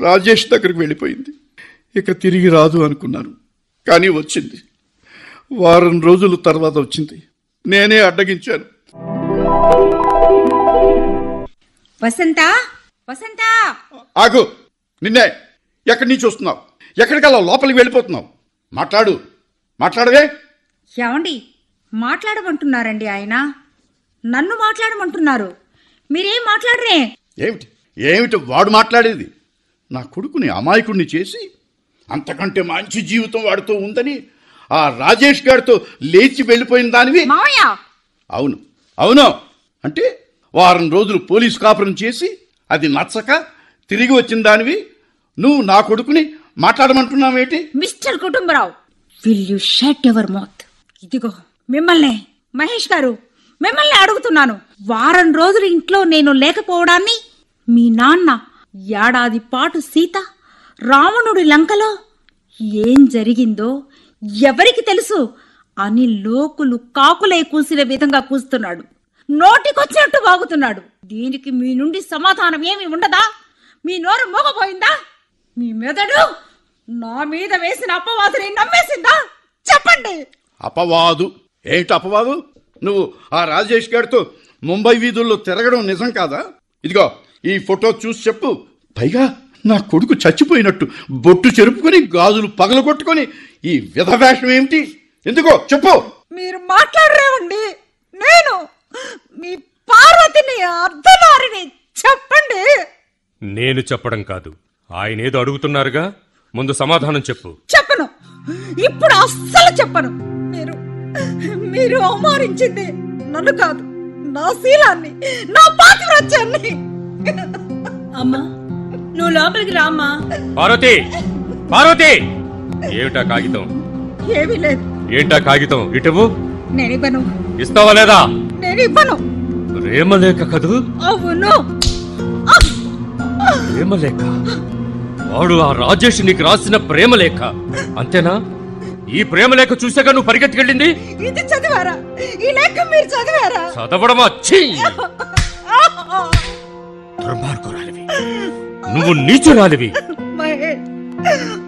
రాజేష్ దగ్గరికి వెళ్ళిపోయింది ఇక తిరిగి రాదు అనుకున్నాను కానీ వచ్చింది వారం రోజుల తర్వాత వచ్చింది నేనే అడ్డగించాను వసంత వసంత ఆగు నిన్నే ఎక్కడి నుంచి వస్తున్నావు ఎక్కడికల్లా లోపలికి వెళ్ళిపోతున్నావు మాట్లాడు మాట్లాడవే ఏమండి మాట్లాడమంటున్నారండి ఆయన నన్ను మాట్లాడమంటున్నారు మీరేం మాట్లాడరే ఏమిటి ఏమిటి వాడు మాట్లాడేది నా కొడుకుని అమాయకుడిని చేసి అంతకంటే మంచి జీవితం వాడితో ఉందని ఆ రాజేష్ గారితో లేచి వెళ్ళిపోయిన దానివి మావయ్య అవును అవును అంటే వారం రోజులు పోలీసు కాపురం చేసి అది నచ్చక తిరిగి వచ్చిన దానివి నువ్వు నా కొడుకుని మాట్లాడమంటున్నావేటి mister Kutumbarao will you shut ever mouth ఇదిగో మిమ్మల్ని మహేష్ గారు మిమ్మల్ని అడుగుతున్నాను వారం రోజులు ఇంట్లో నేను లేకపోవడాన్ని మీ నాన్న ఏడాది పాటు సీత రావణుడి లంకలో ఏం జరిగిందో ఎవరికి తెలుసు అని లోకులు కాకులై కూసిన విధంగా కూస్తున్నాడు నోటికొచ్చినట్టు వాగుతున్నాడు దీనికి మీ నుండి సమాధానం ఏమి ఉండదా మీ నోరు మోగపోయిందా మీ మెదడు నా మీద వేసిన అపవాదుని నమ్మేసిందా చెప్పండి అపవాదు ఏంటి అపవాదు నువ్వు ఆ రాజేష్ గారితో ముంబై వీధుల్లో తిరగడం నిజం కాదా ఇదిగో ఈ ఫోటో చూసి చెప్పు పైగా నా కొడుకు చచ్చిపోయినట్టు బొట్టు చెరుపుకొని గాజులు పగలగొట్టుకొని ఈ విధవేషం ఏమిటి ఎందుకో చెప్పు మీరు మాట్లాడరేమండి నేను మీ పార్వతిని అర్ధనారిని చెప్పండి నేను చెప్పడం కాదు ఆయన ఏదో అడుగుతున్నారుగా ముందు సమాధానం చెప్పు చెప్పను ఇప్పుడు అస్సలు చెప్పను మీరు మీరు అవమానించింది నన్ను కాదు నా శీలాన్ని నా పాతివ్రత్యాన్ని అమ్మా నువ్వు లోపలికి రామ్మా పార్వతి పార్వతి ఏమిటా కాగితం ఏమీ లేదు ఏంటా కాగితం ఇటువు నేను ఇవ్వను ఇస్తావా లేదా నేను ఇవ్వను ప్రేమలేఖ కదూ అవును ప్రేమలేఖ వాడు ఆ రాజేష్ నీకు రాసిన ప్రేమలేఖ అంతేనా ఈ ప్రేమలేఖ చూసాక నువ్వు పరిగెత్తుకెళ్ళింది ఇది చదివారా ఈ లేఖ మీరు చదివారా చదవడమా ఛీ! దుర్మార్గురాలివి నువ్వు నీచురాలివి మహేష్